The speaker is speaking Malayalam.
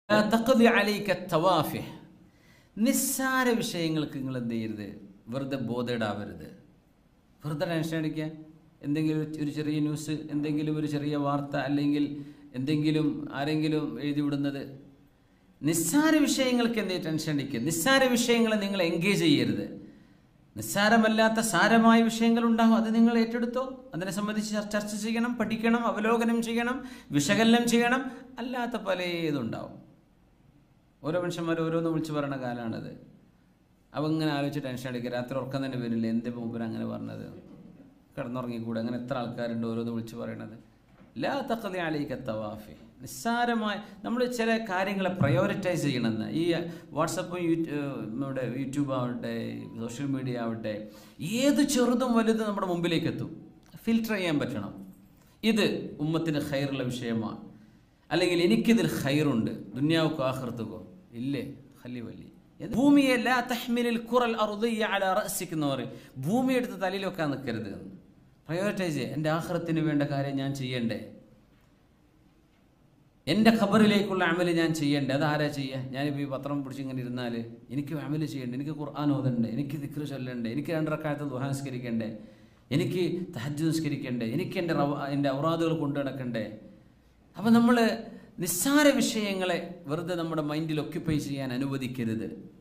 ലാ തഖ്ദി അലൈക തവാഫിഹ്. നിസ്സാര വിഷയങ്ങൾക്ക് നിങ്ങൾ എന്ത് ചെയ്യരുത് വെറുതെ ബോധേടാവരുത് വെറുതെ ടെൻഷൻ അടിക്കുക എന്തെങ്കിലും ഒരു- ഒരു ചെറിയ ന്യൂസ് എന്തെങ്കിലും ഒരു ചെറിയ വാർത്ത അല്ലെങ്കിൽ എന്തെങ്കിലും ആരെങ്കിലും എഴുതി വിടുന്നത് നിസ്സാര വിഷയങ്ങൾക്ക് എന്തേ ടെൻഷൻ അടിക്കുക നിസ്സാര വിഷയങ്ങളെ നിങ്ങൾ എൻഗേജ് ചെയ്യരുത് നിസ്സാരമല്ലാത്ത സാരമായ വിഷയങ്ങൾ ഉണ്ടാകും അത് നിങ്ങൾ ഏറ്റെടുത്തോ അതിനെ സംബന്ധിച്ച് ചർ- ചർച്ച ചെയ്യണം പഠിക്കണം അവലോകനം ചെയ്യണം വിശകലനം ചെയ്യണം അല്ലാത്ത പലതുണ്ടാവും ഓരോ മനുഷ്യന്മാർ ഓരോന്ന് വിളിച്ച് പറയുന്ന കാലമാണത് അവ ഇങ്ങനെ ആലോചിച്ച് ടെൻഷൻ അടിക്കുക രാത്രി ഉറക്കം തന്നെ വരില്ല എൻ്റെ മൂപ്പര് അങ്ങനെ പറഞ്ഞത് കിടന്നുറങ്ങിക്കൂടെ അങ്ങനെ എത്ര ആൾക്കാരുണ്ട് ഓരോന്ന് വിളിച്ച് പറയണത് ലാ തഖലി അലൈക തവാഫി നിസ്സാരമായ നമ്മൾ ചില കാര്യങ്ങളെ പ്രയോറിറ്റൈസ് ചെയ്യണമെന്ന് ഈ വാട്സപ്പും നമ്മുടെ യൂട്യൂബ് ആവട്ടെ സോഷ്യൽ മീഡിയ ആവട്ടെ ഏത് ചെറുതും വലുതും നമ്മുടെ മുമ്പിലേക്ക് എത്തും ഫിൽട്ടർ ചെയ്യാൻ പറ്റണം ഇത് ഉമ്മത്തിന് ഖൈറുള്ള വിഷയമാണ് അല്ലെങ്കിൽ എനിക്കിതിൽ ഖൈറുണ്ട് ദുന്യാവുക്കോ ആഹൃത്തുക്കോ ഇല്ലേ ഹല്ലി വല്ലി ഇത് ഭൂമിയെ ലാ തഹ്മിലിൽ ഖുറൽ അർദിയ അലാ റഅസിക് എന്ന് പറയും ഭൂമി എടുത്ത് തലയിൽ വെക്കാൻ നിൽക്കരുത് പ്രയോറിറ്റൈസ് ചെയ്യുക എൻ്റെ ആഹ്റത്തിന് വേണ്ട കാര്യം ഞാൻ ചെയ്യണ്ടേ എൻ്റെ ഖബറിലേക്കുള്ള അമല് ഞാൻ ചെയ്യണ്ടേ അതാരാ ചെയ്യുക ഞാനിപ്പോൾ ഈ പത്രം പിടിച്ച് ഇങ്ങനെ ഇരുന്നാൽ എനിക്ക് അമല് ചെയ്യണ്ടേ എനിക്ക് ഖുർആൻ ഓതണ്ടേ എനിക്ക് ദിക്റ് ചൊല്ലണ്ടേ എനിക്ക് രണ്ടരക്കാലത്ത് ദുഹാസ്കരിക്കണ്ടേ എനിക്ക് തഹജ് നിസ്കരിക്കണ്ടേ എനിക്ക് എൻ്റെ റവ എൻ്റെ ഔറാദുകൾ കൊണ്ടു നടക്കണ്ടേ അപ്പം നമ്മൾ നിസ്സാര വിഷയങ്ങളെ വെറുതെ നമ്മുടെ മൈൻഡിൽ ഒക്യുപ്പൈ ചെയ്യാൻ അനുവദിക്കരുത്